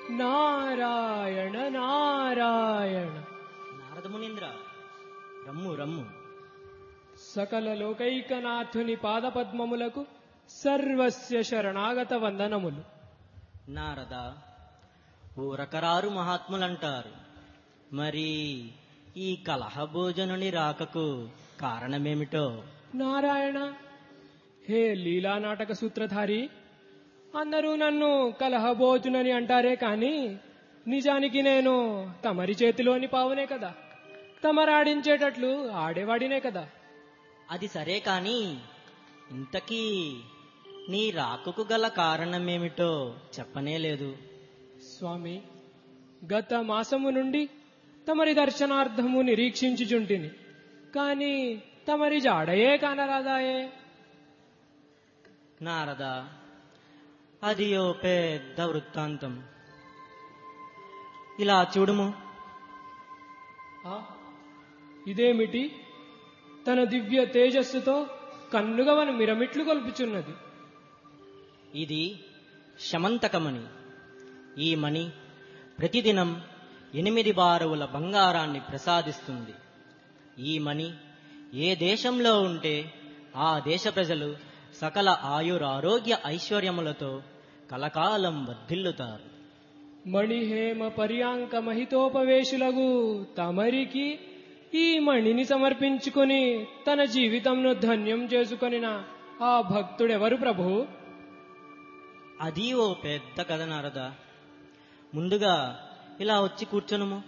నారాయణ నారాయణ నారద మునీంద్ర రమ్ము రమ్ము సకల లోకైకనాథుని పాదపద్మములకు సర్వస్య శరణాగత వందనములు నారద ఊరకరారు మహాత్ములంటారు మరి ఈ కలహ భోజనుని రాకకు కారణమేమిటో నారాయణ హే లీలా నాటక సూత్రధారి అందరూ నన్ను కలహబోతునని అంటారే కాని నిజానికి నేను తమరి చేతిలోని పావునే కదా తమరాడించేటట్లు ఆడేవాడినే కదా అది సరే కాని ఇంతకీ నీ రాకకు గల కారణమేమిటో చెప్పనే లేదు స్వామి గత మాసము నుండి తమరి దర్శనార్థము నిరీక్షించుచుంటిని కాని తమరి జాడయే కానరాదాయే నారద అది ఓ పెద్ద వృత్తాంతం ఇలా చూడుము ఆ, ఇదేమిటి తన దివ్య తేజస్సుతో కన్నుగవను మిరమిట్లు కొల్పుచున్నది ఇది శమంతకమణి ఈ మణి ప్రతిదినం ఎనిమిది బారువుల బంగారాన్ని ప్రసాదిస్తుంది ఈ మణి ఏ దేశంలో ఉంటే ఆ దేశ ప్రజలు సకల ఆయురారోగ్య ఐశ్వర్యములతో కలకాలం వర్ధిల్లుతారు మణిహేమ పర్యాంక మహితోపవేశులగు తమరికి ఈ మణిని సమర్పించుకొని తన జీవితంను ధన్యం చేసుకొనిన ఆ భక్తుడెవరు ప్రభు అది ఓ పెద్ద కథ నారద ముందుగా ఇలా వచ్చి కూర్చొనుము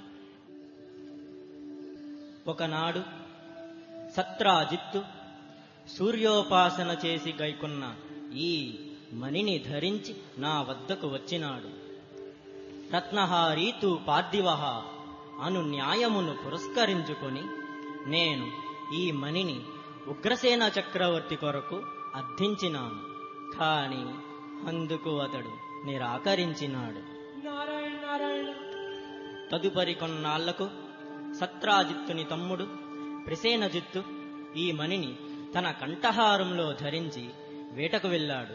ఒకనాడు సత్రాజిత్తు సూర్యోపాసన చేసి గైకొన్న ఈ మణిని ధరించి నా వద్దకు వచ్చినాడు రత్నహారీతు పార్థివహ అను న్యాయమును పురస్కరించుకొని నేను ఈ మణిని ఉగ్రసేన చక్రవర్తి కొరకు అర్థించినాను కాని అందుకు అతడు నిరాకరించినాడు నారాయణ నారాయణ తదుపరి కొన్నాళ్లకు సత్రాజిత్తుని తమ్ముడు ప్రసేనజిత్తు ఈ మణిని తన కంఠహారంలో ధరించి వేటకు వెళ్ళాడు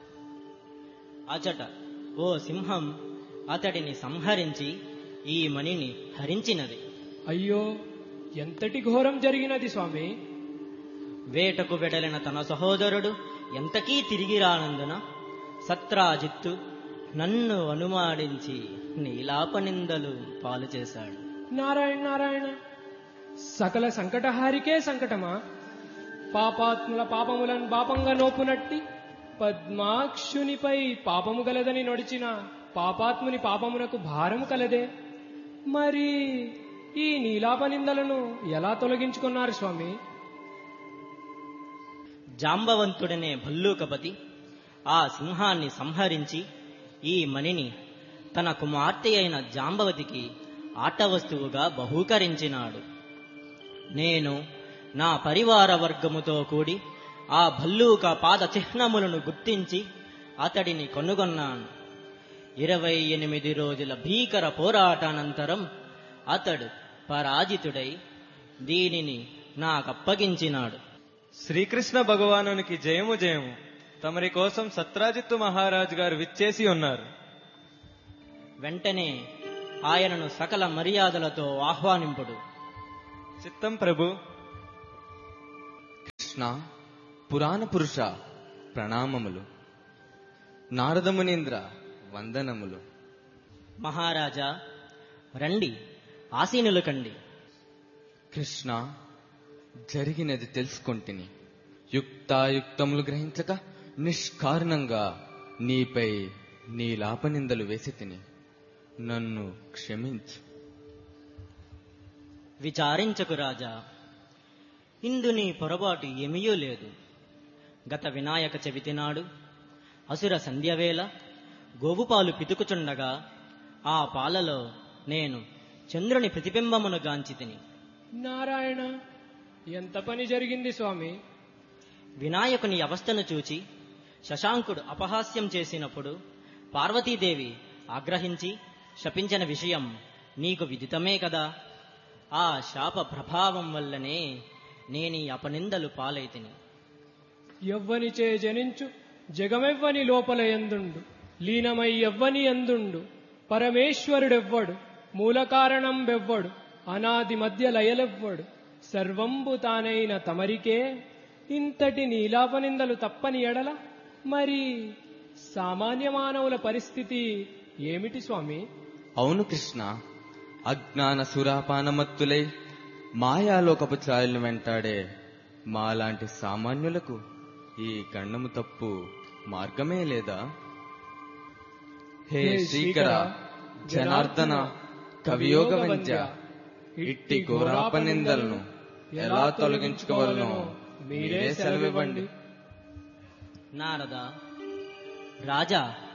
అచట ఓ సింహం అతడిని సంహరించి ఈ మణిని హరించినది అయ్యో ఎంతటి ఘోరం జరిగినది స్వామి వేటకు వెడలిన తన సహోదరుడు ఎంతకీ తిరిగి రానందున సత్రాజిత్తు నన్ను అనుమానించి నీలాపనిందలు పాలు చేశాడు నారాయణ నారాయణ సకల సంకటహారికే సంకటమా పాపాత్ముల పాపములను పాపంగా నోపునట్టి పద్మాక్షునిపై పాపము గలదని నడిచిన పాపాత్ముని పాపమునకు భారము కలదే మరి ఈ నీలాపనిందలను ఎలా తొలగించుకున్నారు స్వామి జాంబవంతుడనే భల్లూకపతి ఆ సింహాన్ని సంహరించి ఈ మణిని తన కుమార్తె అయిన జాంబవతికి ఆట వస్తువుగా బహూకరించినాడు నేను నా పరివార వర్గముతో కూడి ఆ భల్లూక పాద చిహ్నములను గుర్తించి అతడిని కొనుగొన్నాను ఇరవై ఎనిమిది రోజుల భీకర పోరాటానంతరం అతడు పరాజితుడై దీనిని నాకప్పగించినాడు శ్రీకృష్ణ భగవానునికి జయము జయము తమరి కోసం సత్రాజిత్తు మహారాజు గారు విచ్చేసి ఉన్నారు వెంటనే ఆయనను సకల మర్యాదలతో ఆహ్వానింపుడు చిత్తం ప్రభు కృష్ణ పురాణ పురుష ప్రణామములు నారదమునీంద్ర వందనములు మహారాజా రండి ఆసీనులు కండి కృష్ణ జరిగినది తెలుసుకొంటిని యుక్తాయుక్తములు గ్రహించక నిష్కారణంగా నీపై నీలాపనిందలు వేసి తిని నన్ను క్షమించు విచారించకు రాజా ఇందు నీ పొరపాటు ఏమీయూ లేదు గత వినాయక చవితి నాడు అసుర సంధ్యవేళ గోవుపాలు పితుకుచుండగా ఆ పాలలో నేను చంద్రుని ప్రతిబింబమును గాంచి తిని నారాయణ ఎంత పని జరిగింది స్వామి వినాయకుని అవస్థను చూచి శశాంకుడు అపహాస్యం చేసినప్పుడు పార్వతీదేవి ఆగ్రహించి శపించిన విషయం నీకు విదితమే కదా ఆ శాప ప్రభావం వల్లనే నేనీ అపనిందలు పాలైతిని ఎవ్వనిచే జనించు జగమెవ్వని లోపల ఎందుండు లీనమై ఎవ్వని ఎందుండు పరమేశ్వరుడెవ్వడు మూల కారణం వెవ్వడు అనాది మధ్య లయలెవ్వడు సర్వంబు తానైన తమరికే ఇంతటి నీలాపనిందలు తప్పని ఎడల మరి సామాన్య మానవుల పరిస్థితి ఏమిటి స్వామి అవును కృష్ణ అజ్ఞాన సురాపానమత్తులై మాయాలోకపు ఛాయలు వెంటాడే మాలాంటి సామాన్యులకు ఈ గండము తప్పు మార్గమే లేదా హే శ్రీకర జనార్దన కవియోగ వంద్య ఇట్టి ఘోరాపనిందలను ఎలా తొలగించుకోవాలనో మీరే సెలవివ్వండి నారద రాజా